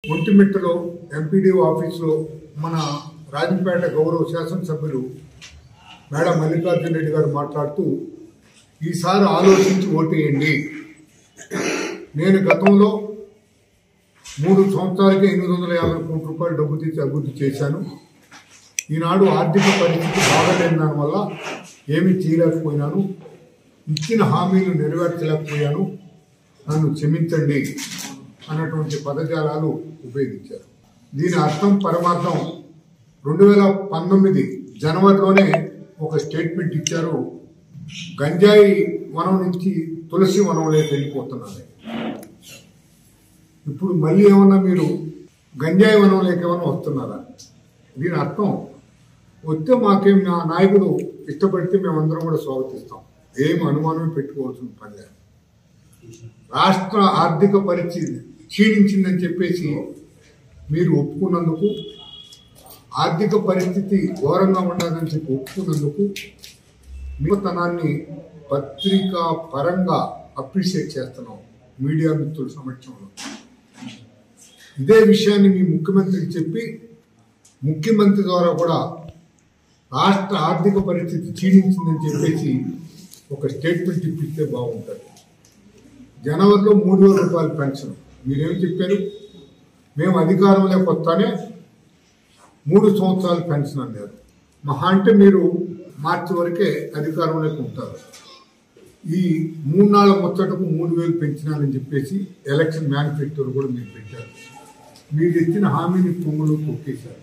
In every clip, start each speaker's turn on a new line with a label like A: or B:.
A: ఒంటిమిట్టలో MPD ఆఫీసులో మన రాజంపేట గౌరవ శాసనసభ్యులు మేడం మల్లికార్జున రెడ్డి గారు మాట్లాడుతూ ఈసారి ఆలోచించి ఓటేయండి నేను గతంలో మూడు సంవత్సరాలకి ఎనిమిది వందల యాభై కోట్ల రూపాయలు డబ్బు తెచ్చి అభివృద్ధి చేశాను ఈనాడు ఆర్థిక పరిస్థితి బాగలేని దానివల్ల ఏమీ చేయలేకపోయినాను ఇచ్చిన హామీలు నెరవేర్చలేకపోయాను నన్ను క్షమించండి అన్నటువంటి పదజాలాలు ఉపయోగించారు దీని అర్థం పరమార్థం రెండు వేల పంతొమ్మిది జనవరిలోనే ఒక స్టేట్మెంట్ ఇచ్చారు గంజాయి వనం నుంచి తులసి వనంలోకి వెళ్ళిపోతున్నది ఇప్పుడు మళ్ళీ ఏమన్నా మీరు గంజాయి వనంలోకి ఏమన్నా వస్తున్నారా దీని అర్థం వస్తే మాకేం నా నాయకుడు ఇష్టపడితే మేమందరం కూడా స్వాగతిస్తాం ఏం అనుమానం పెట్టుకోవాల్సిన పని లేదు రాష్ట్ర ఆర్థిక పరిస్థితి క్షీణించిందని చెప్పేసి మీరు ఒప్పుకున్నందుకు ఆర్థిక పరిస్థితి ఘోరంగా ఉండదని చెప్పి ఒప్పుకున్నందుకు మిగతనాన్ని పత్రికా పరంగా అప్రిషియేట్ చేస్తున్నాం మీడియా మిత్రుల సమక్షంలో ఇదే విషయాన్ని మీ ముఖ్యమంత్రికి చెప్పి ముఖ్యమంత్రి ద్వారా కూడా రాష్ట్ర ఆర్థిక పరిస్థితి క్షీణించిందని చెప్పేసి ఒక స్టేట్మెంట్ ఇప్పిస్తే బాగుంటుంది జనవరిలో మూడు వేల రూపాయల పెన్షన్ మీరేం చెప్పారు మేము అధికారంలోకి వస్తానే మూడు సంవత్సరాల పెన్షన్ అన్నారు మహా అంటే మీరు మార్చి వరకే అధికారంలోకి ఉంటారు ఈ మూడు నాలుగు ముచ్చటకు మూడు వేలు పెంచినారని చెప్పేసి ఎలక్షన్ మేనిఫెస్టోలు కూడా మీరు పెట్టారు మీరు ఇచ్చిన హామీని పొంగులు తొక్కేశారు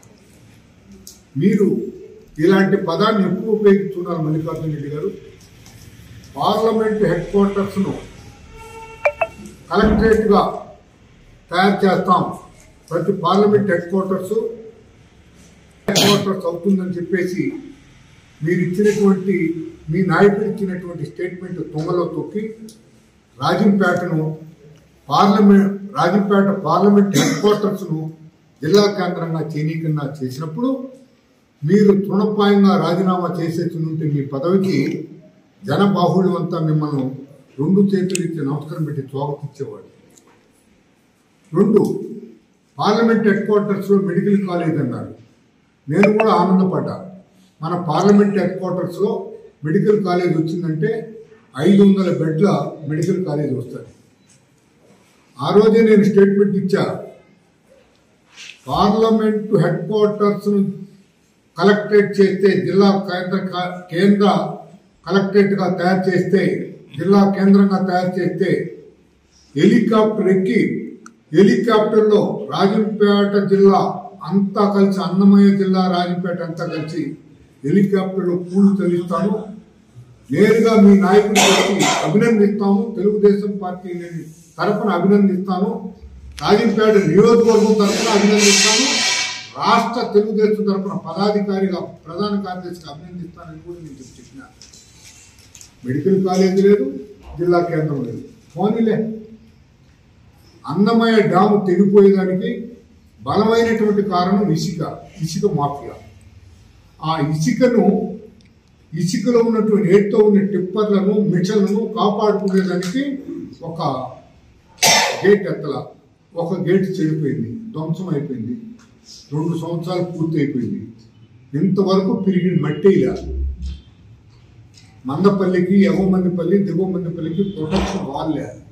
A: మీరు ఇలాంటి పదాన్ని ఎక్కువ ఉపయోగిస్తున్నారు మల్లికార్జున రెడ్డి గారు పార్లమెంట్ హెడ్ క్వార్టర్స్ను కలెక్టరేట్గా తయారు చేస్తాం ప్రతి parliament headquarters headquarters అవుతుందని చెప్పేసి మీరు ఇచ్చినటువంటి మీ నాయకుడు ఇచ్చినటువంటి స్టేట్మెంట్ తుంగలో తొక్కి రాజంపేటను పార్లమెంట్ రాజంపేట పార్లమెంట్ హెడ్ క్వార్టర్స్ను జిల్లా కేంద్రంగా చేనీకన్నా చేసినప్పుడు మీరు తృణప్రాయంగా రాజీనామా చేసేసి ఉంటే మీ పదవికి జనబాహుళ్యం అంతా మిమ్మల్ని రెండు చేతులు ఇచ్చి నమస్కారం పెట్టి స్వాగతించేవాడు రెండు పార్లమెంట్ హెడ్ క్వార్టర్స్లో మెడికల్ కాలేజ్ అన్నారు నేను కూడా ఆనందపడ్డా మన పార్లమెంట్ హెడ్ క్వార్టర్స్లో మెడికల్ కాలేజ్ వచ్చిందంటే ఐదు వందల బెడ్ల మెడికల్ కాలేజ్ వస్తుంది ఆ రోజే నేను స్టేట్మెంట్ ఇచ్చా పార్లమెంట్ హెడ్ క్వార్టర్స్ కలెక్టరేట్ చేస్తే జిల్లా కేంద్ర కేంద్ర కలెక్టరేట్ గా తయారు చేస్తే జిల్లా కేంద్రంగా తయారు చేస్తే హెలికాప్టర్ ఎక్కి హెలికాప్టర్లో రాజంపేట జిల్లా అంతా కలిసి అన్నమయ్య జిల్లా రాజంపేట అంతా కలిసి హెలికాప్టర్లో పూలు చెల్లిస్తాను నేరుగా మీ నాయకుడి అభినందిస్తాము తెలుగుదేశం పార్టీ నేను తరఫున అభినందిస్తాను రాజంపేట నియోజకవర్గం తరఫున అభినందిస్తాను రాష్ట్ర తెలుగుదేశం తరఫున పదాధికారిగా ప్రధాన కార్యదర్శిగా అభినందిస్తానని కూడా నేను చెప్పి చెప్పిన మెడికల్ కాలేజ్ లేదు జిల్లా కేంద్రం లేదు పోనీలే అన్నమయ్య డ్యాము తెగిపోయేదానికి బలమైనటువంటి కారణం ఇసుక ఇసుక మాఫియా ఆ ఇసుకను ఇసుకలో ఉన్నటువంటి ఏడుతో ఉన్న టిప్పర్లను మిషన్లను కాపాడుకునేదానికి ఒక గేట్ ఎత్తల ఒక గేట్ చెడిపోయింది ధ్వంసం అయిపోయింది రెండు సంవత్సరాలు పూర్తి అయిపోయింది ఇంతవరకు పెరిగిన మట్టి ఇలా మందపల్లికి ఎగవమందిపల్లి దిగువమందిపల్లికి ప్రొటెక్షన్ వాల్ లేదు